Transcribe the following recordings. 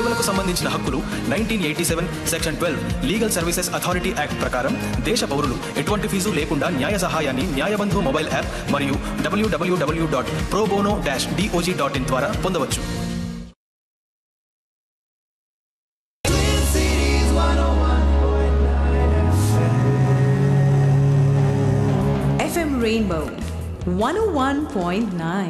సేవలకు సంబంధించిన హక్కులు nineteen eighty seven section twelve legal services authority act ప్రకారం దేశ పౌరులు ఎటువంటి ఫీజు లేకుండా న్యాయ సహాయాన్ని న్యాయబంధు మొబైల్ యాప్ మరియు WWW dot probono dash DOJ dot in ద్వారా పొందవచ్చు FM Rainbow 101.9.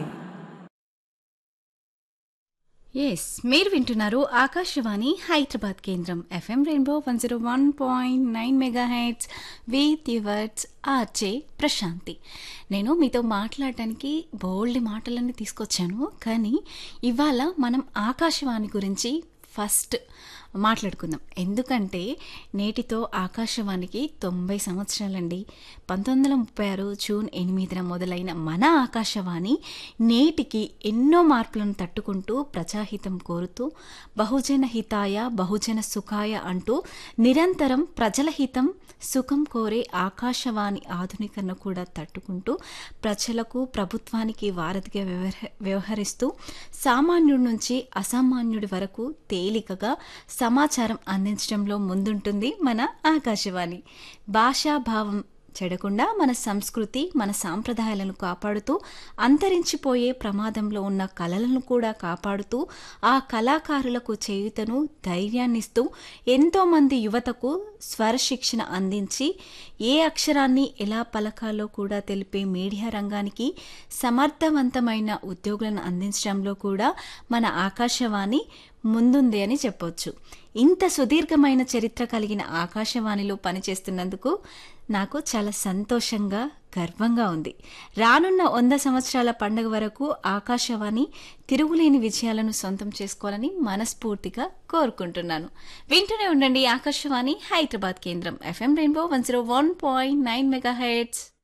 ఎస్ మీరు వింటున్నారు ఆకాశవాణి హైదరాబాద్ కేంద్రం FM rainbow one zero one point nine megahertz with yours RJ Prashanti నేను మీతో మాట్లాడటానికి బోల్డ్ మాటలన్నీ తీసుకొచ్చాను కానీ ఇవాళ మనం ఆకాశవాణి గురించి ఫస్ట్ మాట్లాడుకుందాం ఎందుకంటే నేటితో ఆకాశవాణికి తొంభై సంవత్సరాలండి పంతొమ్మిది వందల ముప్పై ఆరు జూన్ ఎనిమిదిన మొదలైన మన ఆకాశవాణి నేటికి ఎన్నో మార్పులను తట్టుకుంటూ ప్రజాహితం కోరుతూ బహుజన హితాయ బహుజన సుఖాయ అంటూ నిరంతరం ప్రజల హితం సుఖం కోరే ఆకాశవాణి ఆధునికరణ కూడా తట్టుకుంటూ ప్రజలకు ప్రభుత్వానికి వారధిగా వ్యవహ వ్యవహరిస్తూ సామాన్యుడి నుంచి అసామాన్యుడి వరకు తేలికగా సమాచారం అందించడంలో ముందుంటుంది మన ఆకాశవాణి భాషాభావం చెడకుండా మన సంస్కృతి మన సాంప్రదాయాలను కాపాడుతూ అంతరించిపోయే ప్రమాదంలో ఉన్న కళలను కూడా కాపాడుతూ ఆ కళాకారులకు చేయుతను ధైర్యాన్నిస్తూ ఎంతోమంది యువతకు స్వర శిక్షణ అందించి ఏ అక్షరాన్ని ఎలా పలకాలో కూడా తెలిపే మీడియా రంగానికి సమర్థవంతమైన ఉద్యోగులను అందించడంలో కూడా మన ఆకాశవాణి ముందుంది అని చెప్పొచ్చు ఇంత సుదీర్ఘమైన చరిత్ర కలిగిన ఆకాశవాణిలో పనిచేస్తున్నందుకు నాకు చాలా సంతోషంగా గర్వంగా ఉంది రానున్న వంద సంవత్సరాల పండుగ వరకు ఆకాశవాణి తిరుగులేని విజయాలను సొంతం చేసుకోవాలని మనస్ఫూర్తిగా కోరుకుంటున్నాను వింటూనే ఉండండి ఆకాశవాణి హైదరాబాద్ కేంద్రం FM rainbow one zero one point nine mega heads